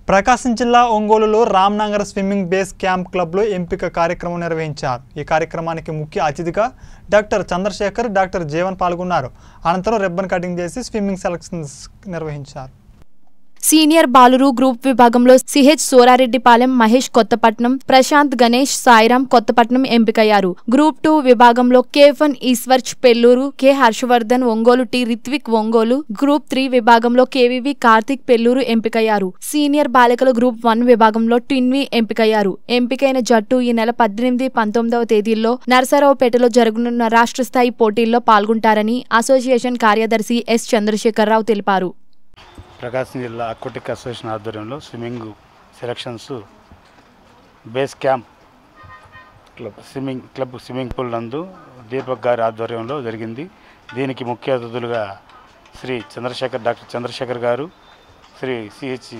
ప్రకాశం జిల్లా ఒంగోలులో Ramnagar swimming base camp క్లబ్లో ఎంపిక కార్యక్రమం నిర్వహించారు ఈ కార్యక్రమానికి ముఖ్య అతిథిగా డాక్టర్ చంద్రశేఖర్ డాక్టర్ జీవన్ పాల్గొన్నారు అనంతరం రిబ్బన్ కటింగ్ చేసి స్విమ్మింగ్ సెలక్షన్స్ నిర్వహించారు సీనియర్ బాలురు గ్రూప్ విభాగంలో సిహెచ్ సోరారెడ్డిపాలెం మహేష్ కొత్తపట్నం ప్రశాంత్ గణేష్ సాయిరాం కొత్తపట్నం ఎంపికయ్యారు గ్రూప్ టూ విభాగంలో కేఫన్ ఈశ్వర్చ్ Pelluru K Harshavardhan Ongole T Rithvik Ongole group three విభాగంలో కేవీవి కార్తిక్ పెల్లూరు ఎంపికయ్యారు సీనియర్ బాలికల గ్రూప్ వన్ విభాగంలో టిన్వి ఎంపికయ్యారు ఎంపికైన జట్టు ఈ నెల పద్దెనిమిది పంతొమ్మిదవ తేదీల్లో నరసరావుపేటలో జరగనున్న రాష్ట్ర స్థాయి పోటీల్లో పాల్గొంటారని అసోసియేషన్ కార్యదర్శి ఎస్ చంద్రశేఖరరావు తెలిపారు ప్రకాశం జిల్లా అక్వాటిక్ అసోసియేషన్ ఆధ్వర్యంలో swimming selections base camp club swimming club swimming pool నందు దీపక్ గారి ఆధ్వర్యంలో జరిగింది దీనికి ముఖ్య అతిథులుగా శ్రీ చంద్రశేఖర్ డాక్టర్ చంద్రశేఖర్ గారు శ్రీ సిహెచ్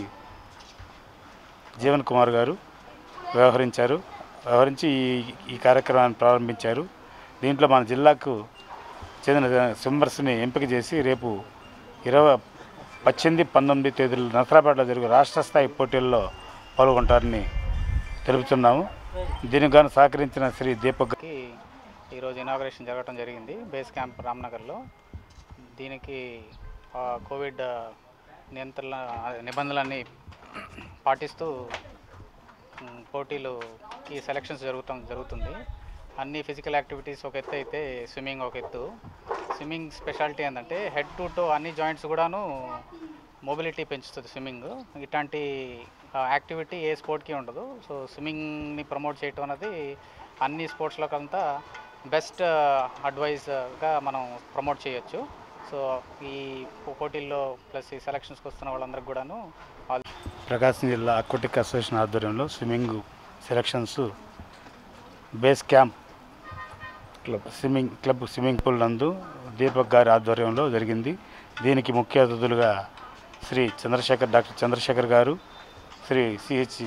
జీవన్ కుమార్ గారు వ్యవహరించారు వ్యవహరించి ఈ ఈ కార్యక్రమాన్ని ప్రారంభించారు దీంట్లో మన జిల్లాకు చెందిన స్విమ్మర్స్ని ఎంపిక చేసి రేపు ఇరవై పద్దెనిమిది పంతొమ్మిది తేదీలు నసరాపేటలో జరుగు రాష్ట్ర స్థాయి పోటీల్లో పాల్గొంటారని తెలుపుతున్నాము దీనికి గాను సహకరించిన శ్రీ దీపక్ కి ఈరోజు ఇనాగ్రేషన్ జరగడం జరిగింది బేస్ క్యాంప్ రామ్నగర్లో దీనికి ఆ, కోవిడ్ నియంత్రణ నిబంధనలన్నీ పాటిస్తూ మ్, పోటీలుకి సెలక్షన్స్ జరుగుతాం జరుగుతుంది అన్ని ఫిజికల్ యాక్టివిటీస్ ఒక ఎత్తు అయితే స్విమ్మింగ్ ఒక ఎత్తు స్విమ్మింగ్ స్పెషాలిటీ ఏంటంటే హెడ్ టు టో అన్ని జాయింట్స్ కూడాను మొబిలిటీ పెంచుతుంది స్విమ్మింగ్ ఇట్లాంటి యాక్టివిటీ ఏ స్పోర్ట్కి ఉండదు సో స్విమ్మింగ్ని ప్రమోట్ చేయటం అనేది అన్ని స్పోర్ట్స్లోకి అంతా బెస్ట్ అడ్వైజ్గా మనం ప్రమోట్ చేయొచ్చు సో ఈ పోటీల్లో ప్లస్ ఈ సెలక్షన్స్కి వస్తున్న వాళ్ళందరికీ కూడాను ఆల్ ప్రకాశం జిల్లా అక్వాటిక్ అసోసియేషన్ ఆధ్వర్యంలో swimming selections base camp club swimming club swimming pool నందు దీపక్ గారి ఆధ్వర్యంలో జరిగింది దీనికి ముఖ్య అతిథులుగా శ్రీ చంద్రశేఖర్ డాక్టర్ చంద్రశేఖర్ గారు శ్రీ సిహెచ్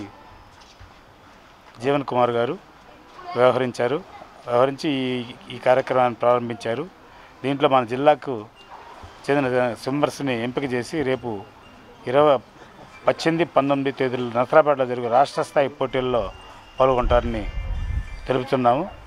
జీవన్ కుమార్ గారు వ్యవహరించారు వ్యవహరించి ఈ ఈ కార్యక్రమాన్ని ప్రారంభించారు దీంట్లో మన జిల్లాకు చెందిన స్విమ్మర్స్ని ఎంపిక చేసి రేపు ఇరవై పద్దెనిమిది పంతొమ్మిది తేదీలు నసరాపేటలో జరుగు రాష్ట్ర స్థాయి పోటీల్లో పాల్గొంటారని తెలుపుతున్నాము